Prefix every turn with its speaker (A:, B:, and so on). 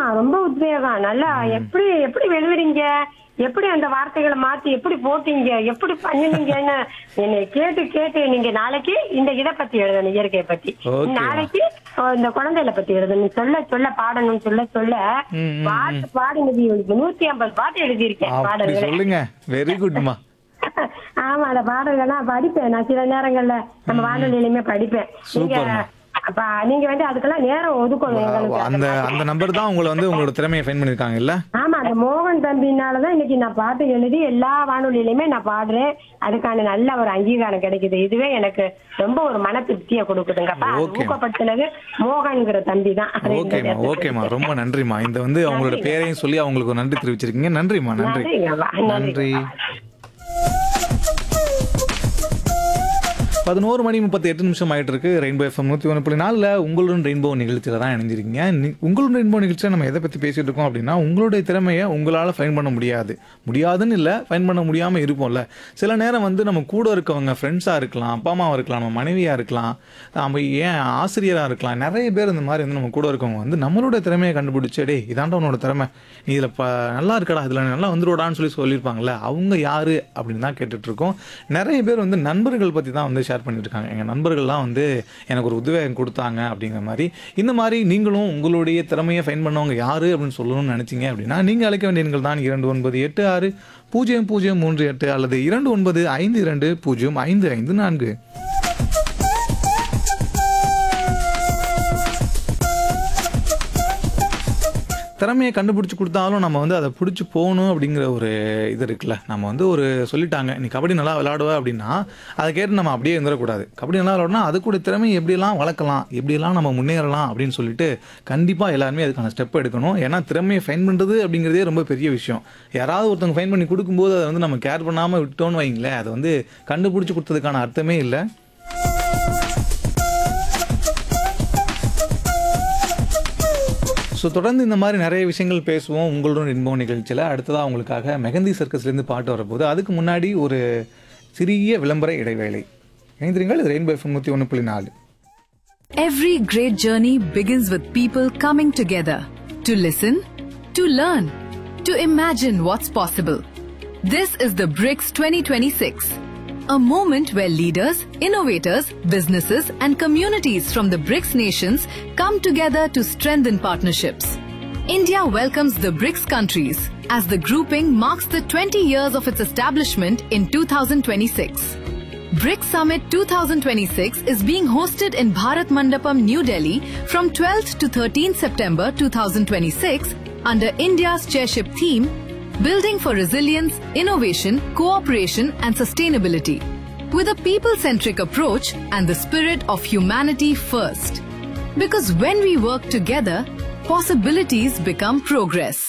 A: ரொம்ப உத்வேகம் நல்லா எப்படி எப்படி எழுதுறீங்க எப்படி அந்த வார்த்தைகளை மாத்தி எப்படி போட்டீங்க எப்படி பண்ணினீங்கன்னு என்னை கேட்டு கேட்டு நீங்க நாளைக்கு இந்த இதை பத்தி எழுதணும் இயற்கையை பத்தி
B: Okay.
A: நாளைக்கு அஹ், இந்த குழந்தைகளை பத்தி எழுதணும் சொல்ல சொல்ல பாடணும் சொல்ல சொல்ல
B: ம், ம்,
A: பாட்டு பாடினது இவனுக்கு நூத்தி ஐம்பது பாட்டு எழுதியிருக்கேன்
B: அப்படி
A: பாடல்களை
B: சொல்லுங்க வெரி குட்மா
A: ஆமா அந்த பாடல்கள்லாம் படிப்பேன் நான் சில நேரங்கள்ல நம்ம வானொலியிலுமே படிப்பேன் நீங்க
B: சூப்பர்மா.
A: அப்ப நீங்க வந்து அதுக்கெல்லாம் நேரம் ஒதுக்கணும் எங்களுக்கு
B: அந்த அந்த நம்பர் தான் உங்களை வந்து உங்களோட திறமையை ஃபைன் பண்ணிருக்காங்க இல்ல
A: ஆமா அந்த மோகன் தம்பினாலதான் இன்னைக்கு நான் பாட்டு எழுதி எல்லா வானொலியிலுமே நான் பாடுறேன் அதுக்கான நல்ல ஒரு அங்கீகாரம் கிடைக்குது இதுவே எனக்கு ரொம்ப ஒரு மன திருப்தியை கொடுக்குதுங்கப்பா அது
B: Okay.
A: ஊக்கப்படுத்தினது மோகன்ங்கிற தம்பி தான்
B: ஓகேம்மா ஓகேம்மா ரொம்ப நன்றிம்மா இந்த வந்து அவங்களோட பேரையும் சொல்லி அவங்களுக்கு ஒரு நன்றி தெரிவிச்சிருக்கீங்க நன்றிம்மா நன்றி
A: நன்றிங்கப்பா,
B: நன்றி
A: நன்றி.
B: பதினோரு மணி முப்பத்தி எட்டு நிமிஷம் ஆயிட்டு இருக்கு ரெயின்போ எஃப்எம் நூற்றி ஒன்று புள்ளி நாலில் உங்களுடன் ரெயின்போ நிகழ்ச்சியில் தான் இணைஞ்சிருக்கீங்க நீ- உங்களுடன் ரெயின்போ நிகழ்ச்சியில் நம்ம எதை பற்றி பேசிட்டு இருக்கோம் அப்படின்னா உங்களுடைய திறமையை உங்களால் ஃபைன் பண்ண முடியாது முடியாதுன்னு இல்லை ஃபைன் பண்ண முடியாமல் இருப்போம்ல சில நேரம் வந்து நம்ம கூட இருக்கவங்க ஃப்ரெண்ட்ஸாக இருக்கலாம் அப்பா அம்மாவாக இருக்கலாம் நம்ம மனைவியாக இருக்கலாம் நம்ம ஏன் ஆசிரியராக இருக்கலாம் நிறைய பேர் இந்த மாதிரி வந்து நம்ம கூட இருக்கவங்க வந்து நம்மளோட திறமையை கண்டுபிடிச்சு டேய் இதாண்டா உன்னோட திறமை நீ இதில் ப நல்லா இருக்கடா இதில் நல்லா வந்துருடான்னு சொல்லி சொல்லியிருப்பாங்கல்ல அவங்க யாரு அப்படின்னு தான் கேட்டுட்டு இருக்கோம் நிறைய பேர் வந்து நண்பர்கள் பற்றி தான் வந்து ஷேர் பண்ணிட்டு இருக்காங்க எங்கள் நண்பர்கள்லாம் வந்து எனக்கு ஒரு உதவியம் கொடுத்தாங்க அப்படிங்கிற மாதிரி இந்த மாதிரி நீங்களும் உங்களுடைய திறமையை ஃபைன் பண்ணவங்க யாரு அப்படின்னு சொல்லணும்னு நினைச்சீங்க அப்படின்னா நீங்கள் அழைக்க வேண்டிய எண்கள் தான் இரண்டு ஒன்பது எட்டு ஆறு பூஜ்ஜியம் பூஜ்ஜியம் மூன்று எட்டு அல்லது இரண்டு ஒன்பது ஐந்து இரண்டு பூஜ்ஜியம் ஐந்து ஐந்து நான்கு திறமையை கண்டுபிடிச்சி கொடுத்தாலும் நம்ம வந்து அதை பிடிச்சி போகணும் அப்படிங்கிற ஒரு இது இருக்குல்ல நம்ம வந்து ஒரு சொல்லிட்டாங்க நீ கபடி நல்லா விளையாடுவ அப்படின்னா அதை கேட்டு நம்ம அப்படியே இருந்துடக்கூடாது கபடி நல்லா விளையாடனா அது கூட திறமையை எப்படியெல்லாம் வளர்க்கலாம் எப்படியெல்லாம் நம்ம முன்னேறலாம் அப்படின்னு சொல்லிட்டு கண்டிப்பாக எல்லாருமே அதுக்கான ஸ்டெப் எடுக்கணும் ஏன்னா திறமையை ஃபைன் பண்ணுறது அப்படிங்கிறதே ரொம்ப பெரிய விஷயம் யாராவது ஒருத்தவங்க ஃபைன் பண்ணி கொடுக்கும்போது அதை வந்து நம்ம கேர் பண்ணாமல் விட்டோன்னு வைங்களேன் அதை வந்து கண்டுபிடிச்சி கொடுத்ததுக்கான அர்த்தமே இல்லை ஸோ தொடர்ந்து இந்த மாதிரி நிறைய விஷயங்கள் பேசுவோம் உங்களுடன் இன்பம் நிகழ்ச்சியில் அடுத்ததாக உங்களுக்காக மெகந்தி சர்க்கஸ்லேருந்து பாட்டு வரப்போகுது அதுக்கு முன்னாடி ஒரு சிறிய விளம்பர இடைவேளை இணைந்திருங்கள் இது ரெயின்போ எஃப்எம் நூற்றி ஒன்று புள்ளி நாலு
C: Every great journey begins with people coming together to listen, to learn, to imagine what's possible. This is the BRICS 2026, a moment where leaders, innovators, businesses, and communities from the BRICS nations come together to strengthen partnerships. India welcomes the BRICS countries as the grouping marks the 20 years of its establishment in 2026. BRICS Summit 2026 is being hosted in Bharat Mandapam, New Delhi from 12th to 13th September 2026 under India's chairship theme Building for Resilience, Innovation, Cooperation and Sustainability with a people-centric approach and the spirit of humanity first. Because when we work together, possibilities become progress.